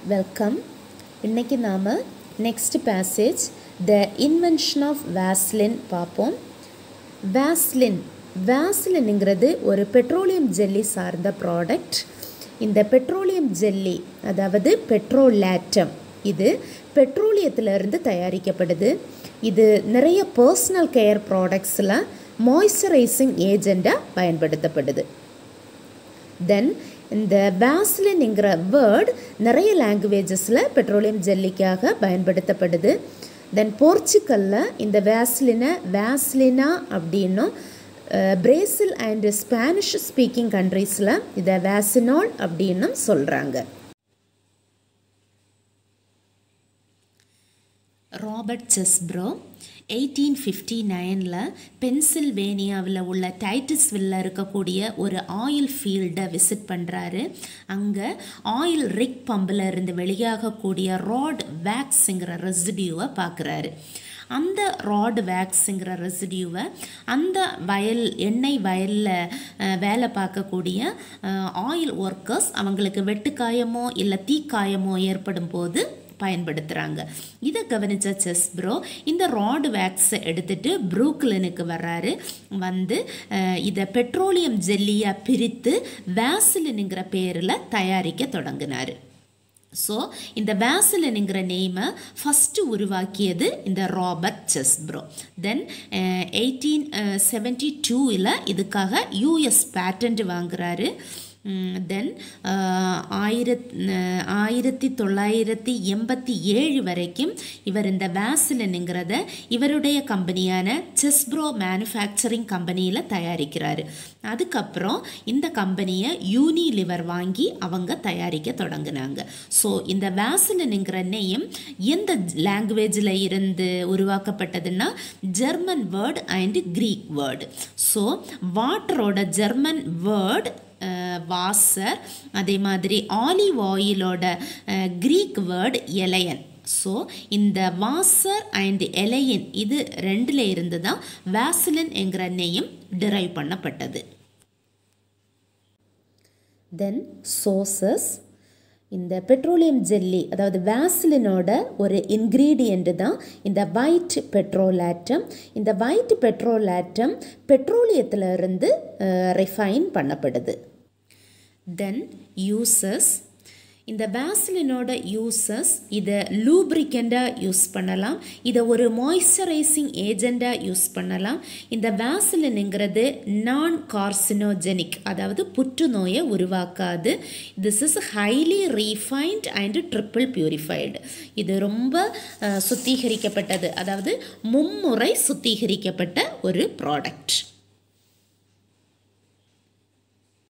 welcome இன்னைக்கு நாம் next passage the invention of Vaseline பார்ப்போம் வேஸ்லின் வேஸ்லின்ங்கிறது ஒரு பெட்ரோலியம் ஜெல்லி சார்ந்த ப்ராடக்ட் இந்த பெட்ரோலியம் ஜெல்லி அதாவது பெட்ரோலேட்டம் இது பெட்ரோலியத்திலிருந்து தயாரிக்கப்படுது இது நிறைய பர்சனல் கேர் ப்ராடக்ட்ஸில் மாய்ஸ்சரைசிங் ஏஜெண்ட்டாக பயன்படுத்தப்படுது தென் இந்த வேஸ்லின்ங்கிற வேர்ட் நிறைய லாங்குவேஜஸில் பெட்ரோலியம் ஜெல்லிக்காக பயன்படுத்தப்படுது தென் போர்ச்சுக்கல்லில் இந்த வேஸ்லினை வேஸ்லினா அப்படின்னும் பிரேசில் அண்ட் ஸ்பானிஷ் ஸ்பீக்கிங் கண்ட்ரீஸில் இதை வேசினால் அப்படின்னும் சொல்கிறாங்க ராபர்ட் செஸ்ப்ரோ எயிட்டீன் ஃபிஃப்டி நைனில் பென்சில்வேனியாவில் உள்ள டைட்டிஸ்வில்ல இருக்கக்கூடிய ஒரு ஆயில் ஃபீல்டை விசிட் பண்ணுறாரு அங்கே ஆயில் ரிக் பம்பில் இருந்து வெளியாகக்கூடிய ராட் வேக்ஸுங்கிற ரெசிடியூவை பார்க்குறாரு அந்த ராட் வேக்ஸுங்கிற ரெசிடியூவை அந்த வயல் எண்ணெய் வயலில் வேலை பார்க்கக்கூடிய ஆயில் ஒர்க்கர்ஸ் அவங்களுக்கு வெட்டுக்காயமோ இல்லை தீக்காயமோ ஏற்படும் போது பயன்படுத்துகிறாங்க இதை கவனித்த செஸ் ப்ரோ இந்த ராடு வேக்ஸை எடுத்துட்டு ப்ரூக்லினுக்கு வர்றாரு வந்து இதை பெட்ரோலியம் ஜெல்லியாக பிரித்து வேசிலினுங்கிற பேரில் தயாரிக்க தொடங்கினார் ஸோ இந்த வேசலினுங்கிற நேமை ஃபஸ்ட்டு உருவாக்கியது இந்த Robert Chesebrough then eighteen seventy டூவில் இதுக்காக யூஎஸ் பேட்டன்ட் வாங்குறாரு தென் ஆயிரத் ஆயிரத்தி தொள்ளாயிரத்தி எண்பத்தி ஏழு வரைக்கும் இவர் இந்த வேசிலனுங்கிறத இவருடைய கம்பெனியான செஸ்ப்ரோ மேனுஃபேக்சரிங் கம்பெனியில் தயாரிக்கிறாரு அதுக்கப்புறம் இந்த கம்பெனியை யூனிலிவர் வாங்கி அவங்க தயாரிக்க தொடங்கினாங்க ஸோ இந்த வேசிலனுங்கிற நேம் எந்த லாங்குவேஜில் இருந்து உருவாக்கப்பட்டதுன்னா German word and Greek word so வாட்டரோட ஜெர்மன் வேர்டு வாசர் அதே மாதிரி ஆலிவ் ஆயிலோட க்ரீக் வேர்டு எலையன் ஸோ இந்த வாசர் அண்ட் எலையன் இது ரெண்டில் இருந்து தான் வேசிலின் என்கிற நேயம் டிரைவ் பண்ணப்பட்டது தென் சோர்சஸ் இந்த பெட்ரோலியம் ஜெல்லி அதாவது வேஸ்லினோட ஒரு இன்க்ரீடியண்ட்டு தான் இந்த ஒயிட் பெட்ரோலாட்டம் இந்த ஒயிட் பெட்ரோலாட்டம் பெட்ரோலியத்தில் இருந்து ரிஃபைன் பண்ணப்படுது தென் யூசஸ் இந்த வேஸ்லினோட யூசஸ் இதை லூப்ரிகண்டாக யூஸ் பண்ணலாம் இதை ஒரு மாய்ஸ்சரைசிங் ஏஜெண்டாக யூஸ் பண்ணலாம் இந்த வேஸ்லினுங்கிறது நான் கார்சினோஜெனிக் அதாவது புற்றுநோயை உருவாக்காது this is highly refined and triple purified இது ரொம்ப சுத்திகரிக்கப்பட்டது அதாவது மும்முறை சுத்திகரிக்கப்பட்ட ஒரு ப்ராடக்ட்